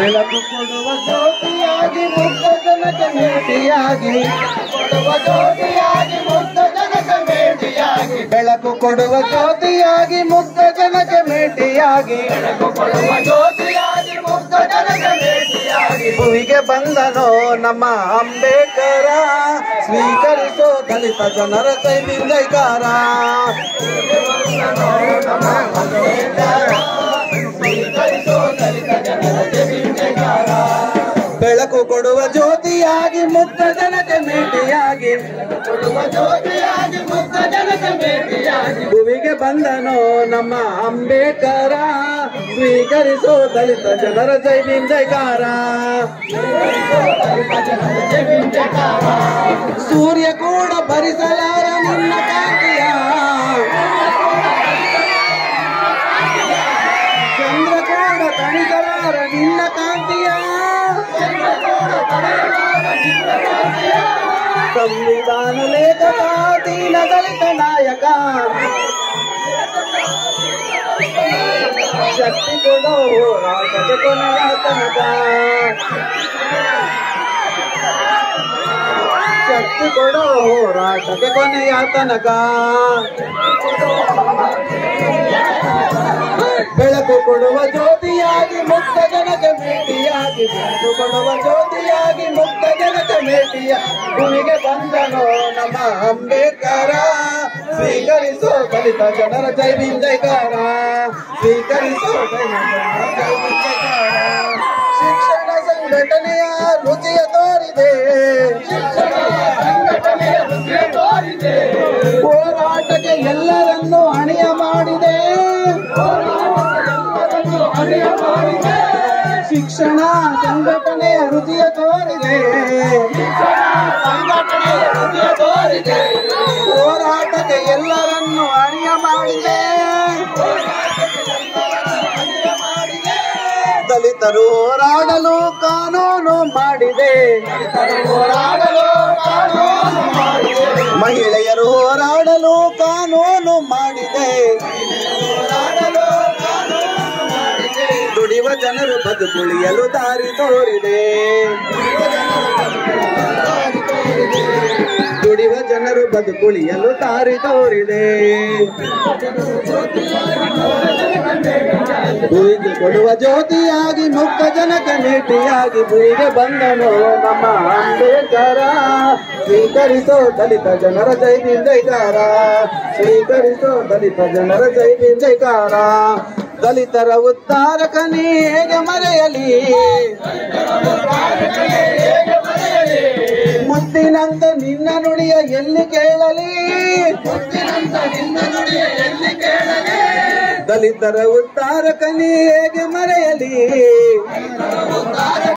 ಬೆಳಕು ಕೊಡುವ ಜ್ಯೋತಿಯಾಗಿ ಮುಗ್ಧ ಜನಕ ಮೇಟಿಯಾಗಿ ಕೊಡುವ ಜ್ಯೋತಿಯಾಗಿ ಮುಗ್ಧ ಜನಕ ಮೇಟಿಯಾಗಿ ಬೆಳಕು ಕೊಡುವ ಜ್ಯೋತಿಯಾಗಿ ಮುಗ್ಧ ಜನಕ ಮೇಟಿಯಾಗಿ ಬೆಳಕು ಕೊಡುವ ಜ್ಯೋತಿಯಾಗಿ ಮುಗ್ಧ ಜನಕ ಮೇಟಿಯಾಗಿ ಭುವಿಗೆ ಬಂದನೋ ನಮ್ಮ ಅಂಬೇಡ್ಕರ ಸ್ವೀಕರಿಸೋ ದಲಿತ ಜನರ ಸೈನಿಕೈಕಾರ ಬೆಳಕು ಕೊಡುವ ಜ್ಯೋತಿಯಾಗಿ ಮುಕ್ತ ಜನತೆ ಮೇಟಿಯಾಗಿ ಕೊಡುವ ಜ್ಯೋತಿಯಾಗಿ ಮುಕ್ತ ಜನತೆ ಮೇಟಿಯಾಗಿ ಭುವಿಗೆ ಬಂದನು ನಮ್ಮ ಅಂಬೇಡ್ಕರ ಸ್ವೀಕರಿಸೋ ದಲಿತ ಜನರ ಜೈವಿಂದಕಾರ ಸೂರ್ಯ ಕೂಡ ಭರಿಸಲಾರ ನಿನ್ನ ಕಾಂತಿಯ ಚಂದ್ರ ಕೂಡ ತಣಿಸಲಾರ ನಿನ್ನ ಕಾಂತಿಯ ಸಂವಿಧಾನ ಲೇಖಕ ದೀನ ದಲಿತ ನಾಯಕ ಶಕ್ತಿ ಕೊಡೋ ಹೋರಾಟದ ಕೊನೆಯ ತನಕ ಶಕ್ತಿ ಕೊಡೋ ಹೋರಾಟಕ್ಕೆ ಕೊನೆಯ ತನಕ ಬೆಳಕು ಕೊಡುವ ಜ್ಯೋತಿಯಾಗಿ ಮುಕ್ತ ಜನಕ ಮೇಟಿಯಾಗಿ ಬೆಳಕು ಕೊಡುವ ಜ್ಯೋತಿಯಾಗಿ ಮುಕ್ತ ಜನಕ ಮೇಟಿಯ ಭೂಮಿಗೆ ಬಂದನು ನಮ್ಮ ಅಂಬೇಡ್ಕರ ಸ್ವೀಕರಿಸೋ ದಲಿತ ಜನರ ಜೈವಿಂದೈಕಾರ ಸ್ವೀಕರಿಸೋ ದಲಿತ ಜನರ ಜೈವಿಂದೈಕಾರ ಶಿಕ್ಷಣ ಸಂಘಟನೆಯ ರುಚಿಯ ತೋರಿದೆ ಹೋರಾಟಕ್ಕೆ ಎಲ್ಲರನ್ನೂ ಹಣಿಯ ಮಾಡಿದೆ ಶಿಕ್ಷಣ ಸಂಘಟನೆಯ ರುಚಿಯ ತೋರಿದೆ ಹೋರಾಟಕ್ಕೆ ಎಲ್ಲರನ್ನೂ ಅಣಿಯ ಮಾಡಿದೆ ದಲಿತರು ಹೋರಾಡಲು ಕಾನೂನು ಮಾಡಿದೆ ಮಹಿಳೆಯರು ಹೋರಾಡಲು ಕಾನೂನು ಮಾಡಿದೆ ದುಡಿಯುವ ಜನರು ಬದುಕುಳಿಯಲು ದಾರಿ ತೋರಿದೆ ದುಡಿಯುವ ಜನರು ಬದುಕುಳಿಯಲು ದಾರಿ ತೋರಿದೆ ಭೂಮಿಗೆ ಕೊಡುವ ಜ್ಯೋತಿಯಾಗಿ ಮುಕ್ತ ಜನಕ ಮೇಟಿಯಾಗಿ ಭೂಮಿಗೆ ಬಂದನು ನಮ್ಮ ಅಂಬೇಡ್ಕರ ಸ್ವೀಕರಿಸೋ ದಲಿತ ಜನರ ಜೈವಿಂದೈಕಾರ ಸ್ವೀಕರಿಸೋ ದಲಿತ ಜನರ ಜೈವಿಂದೈಕಾರ ದಲಿತರ ಉದ್ಧಾರಕನೇ ಹೇಗೆ ಮರೆಯಲಿ ಮುತ್ತಿನಂತ ನಿನ್ನ ನುಡಿಯ ಎಲ್ಲಿ ಕೇಳಲಿ ದಲಿತರ ಉದ್ಧಾರಕನೇ ಹೇಗೆ ಮರೆಯಲಿ